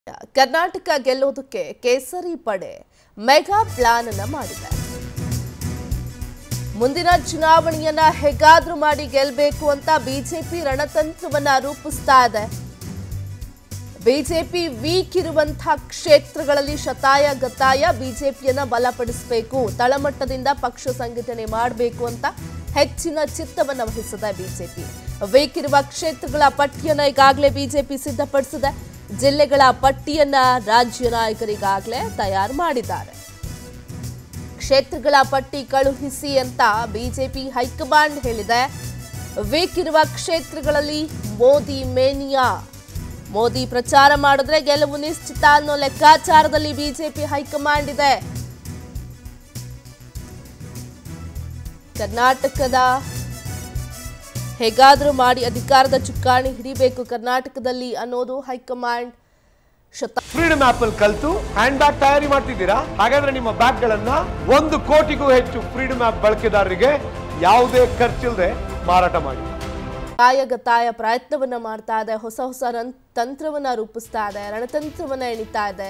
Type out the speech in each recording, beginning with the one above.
ಕರ್ನಾಟಕ ಗೆಲ್ಲೋದಕ್ಕೆ ಕೇಸರಿ ಪಡೆ mega plan ಅನ್ನ ಮಾಡಿದೆ ಮುಂದಿನ ಚುನಾವಣೆಯನ್ನ ಹೇಗಾದ್ರೂ ಮಾಡಿ ಗೆಲ್ಲಬೇಕು ಅಂತ ಬಿಜೆಪಿ ರಣತಂತ್ರವನ್ನ ರೂಪಿಸ್ತಾ ಇದೆ ಬಿಜೆಪಿ ವೀಕ್ ಇರುವಂತಹ ಕ್ಷೇತ್ರಗಳಲ್ಲಿ ಶತಾಯ ಗತಾಯ ಬಿಜೆಪಿಯನ್ನ ಬಲಪಡಿಸಬೇಕು ತಳಮಟ್ಟದಿಂದ ಪಕ್ಷ ಸಂಘಟನೆ ಮಾಡಬೇಕು ಅಂತ ಹೆಚ್ಚಿನ ಚಿತ್ತವನ್ನ ವಹಿಸಿದೆ ಬಿಜೆಪಿ ವೀಕ್ ಇರುವ ಕ್ಷೇತ್ರಗಳ ಪಟ್ಟಿಯನ್ನ ಈಗಾಗಲೇ ಬಿಜೆಪಿ ಸಿದ್ಧಪಡಿಸಿದೆ ಜಿಲ್ಲೆಗಳ ಪಟ್ಟಿಯನ್ನ ರಾಜ್ಯ ನಾಯಕರಿಗಾಗಲೇ ತಯಾರು ಮಾಡಿದ್ದಾರೆ ಕ್ಷೇತ್ರಗಳ ಪಟ್ಟಿ ಕಳುಹಿಸಿ ಅಂತ ಬಿಜೆಪಿ ಹೈಕಮಾಂಡ್ ಹೇಳಿದೆ ವೀಕ್ ಇರುವ ಕ್ಷೇತ್ರಗಳಲ್ಲಿ ಮೋದಿ ಮೇನಿಯಾ ಮೋದಿ ಪ್ರಚಾರ ಮಾಡಿದ್ರೆ ಗೆಲುವು ನಿಶ್ಚಿತ ಅನ್ನೋ ಲೆಕ್ಕಾಚಾರದಲ್ಲಿ ಬಿಜೆಪಿ ಹೈಕಮಾಂಡ್ ಇದೆ ಕರ್ನಾಟಕದ ಹೇಗಾದ್ರೂ ಮಾಡಿ ಅಧಿಕಾರದ ಚುಕ್ಕಾಣಿ ಹಿಡಿಬೇಕು ಕರ್ನಾಟಕದಲ್ಲಿ ಅನ್ನೋದು ಹೈಕಮಾಂಡ್ ಶತ ಫ್ರೀಡಮ್ ಆಪ್ ಅಲ್ಲಿ ಕಲ್ತು ಹ್ಯಾಂಡ್ ಬ್ಯಾಗ್ ತಯಾರಿ ಮಾಡ್ತಿದ್ದೀರಾ ಹಾಗಾದ್ರೆ ನಿಮ್ಮ ಬ್ಯಾಗ್ ಗಳನ್ನ ಒಂದು ಕೋಟಿಗೂ ಹೆಚ್ಚು ಫ್ರೀಡಮ್ ಆಪ್ ಬಳಕೆದಾರರಿಗೆ ಯಾವುದೇ ಖರ್ಚಿಲ್ಲದೆ ಮಾರಾಟ ಮಾಡಿ ಕಾಯಗತಾಯ ಪ್ರಯತ್ನವನ್ನ ಮಾಡ್ತಾ ಇದೆ ಹೊಸ ಹೊಸ ರನ್- ತಂತ್ರವನ್ನ ರೂಪಿಸ್ತಾ ಇದೆ ರಣತಂತ್ರವನ್ನ ಎಣಿತಾ ಇದೆ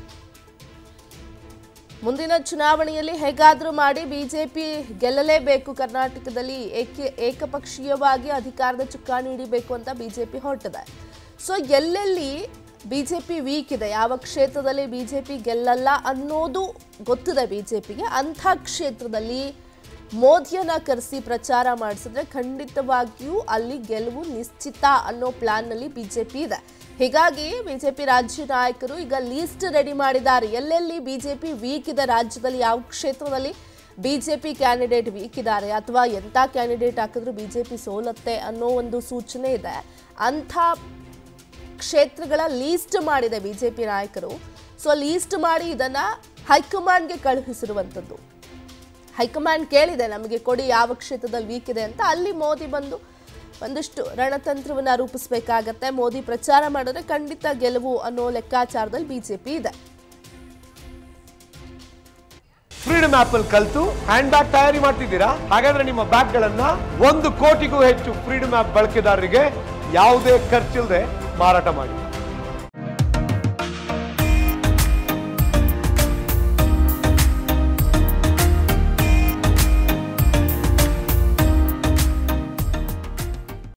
ಮುಂದಿನ ಚುನಾವಣೆಯಲ್ಲಿ ಹೇಗಾದ್ರೂ ಮಾಡಿ ಬಿಜೆಪಿ ಗೆಲ್ಲಲೇಬೇಕು ಕರ್ನಾಟಕದಲ್ಲಿ ಏಕೆ ಏಕಪಕ್ಷೀಯವಾಗಿ ಅಧಿಕಾರದ ಚುಕ್ಕಾಣಿ ಹಿಡಿಬೇಕು ಅಂತ ಬಿಜೆಪಿ ಹೊರಟಿದೆ ಸೊ ಎಲ್ಲೆಲ್ಲಿ ಬಿಜೆಪಿ ವೀಕ್ ಇದೆ ಯಾವ ಕ್ಷೇತ್ರದಲ್ಲಿ ಬಿಜೆಪಿ ಗೆಲ್ಲಲ್ಲ ಅನ್ನೋದು ಗೊತ್ತಿದೆ ಬಿಜೆಪಿಗೆ ಅಂಥ ಕ್ಷೇತ್ರದಲ್ಲಿ ಮೋದಿಯನ್ನ ಕರೆಸಿ ಪ್ರಚಾರ ಮಾಡಿಸಿದ್ರೆ ಖಂಡಿತವಾಗಿಯೂ ಅಲ್ಲಿ ಗೆಲುವು ನಿಶ್ಚಿತ ಅನ್ನೋ ಪ್ಲಾನ್ನಲ್ಲಿ ಬಿಜೆಪಿ ಇದೆ ಹೀಗಾಗಿ ಬಿಜೆಪಿ ರಾಜ್ಯ ನಾಯಕರು ಈಗ ಲೀಸ್ಟ್ ರೆಡಿ ಮಾಡಿದ್ದಾರೆ ಎಲ್ಲೆಲ್ಲಿ ಬಿಜೆಪಿ ವೀಕ್ ಇದೆ ರಾಜ್ಯದಲ್ಲಿ ಯಾವ ಕ್ಷೇತ್ರದಲ್ಲಿ ಬಿಜೆಪಿ ಕ್ಯಾಂಡಿಡೇಟ್ ವೀಕ್ ಇದ್ದಾರೆ ಅಥವಾ ಎಂಥ ಕ್ಯಾಂಡಿಡೇಟ್ ಹಾಕಿದ್ರು ಬಿಜೆಪಿ ಸೋಲತ್ತೆ ಅನ್ನೋ ಒಂದು ಸೂಚನೆ ಇದೆ ಅಂಥ ಕ್ಷೇತ್ರಗಳ ಲೀಸ್ಟ್ ಮಾಡಿದೆ ಬಿಜೆಪಿ ನಾಯಕರು ಸೊ ಲೀಸ್ಟ್ ಮಾಡಿ ಇದನ್ನ ಹೈಕಮಾಂಡ್ಗೆ ಕಳುಹಿಸಿರುವಂಥದ್ದು ಹೈಕಮಾಂಡ್ ಕೇಳಿದೆ ನಮಗೆ ಕೊಡಿ ಯಾವ ಕ್ಷೇತ್ರದಲ್ಲಿ ವೀಕ್ ಇದೆ ಅಂತ ಅಲ್ಲಿ ಮೋದಿ ಬಂದು ಒಂದಿಷ್ಟು ರಣತಂತ್ರವನ್ನ ರೂಪಿಸಬೇಕಾಗತ್ತೆ ಮೋದಿ ಪ್ರಚಾರ ಮಾಡಿದ್ರೆ ಖಂಡಿತ ಗೆಲುವು ಅನ್ನೋ ಲೆಕ್ಕಾಚಾರದಲ್ಲಿ ಬಿಜೆಪಿ ಇದೆ ಫ್ರೀಡಮ್ ಆಪ್ ಅಲ್ಲಿ ಕಲ್ತು ಹ್ಯಾಂಡ್ ಬ್ಯಾಗ್ ತಯಾರಿ ಮಾಡ್ತಿದ್ದೀರಾ ಹಾಗಾದ್ರೆ ನಿಮ್ಮ ಬ್ಯಾಗ್ ಗಳನ್ನ ಒಂದು ಕೋಟಿಗೂ ಹೆಚ್ಚು ಫ್ರೀಡಮ್ ಆಪ್ ಬಳಕೆದಾರರಿಗೆ ಯಾವುದೇ ಖರ್ಚಿಲ್ಲದೆ ಮಾರಾಟ ಮಾಡಿ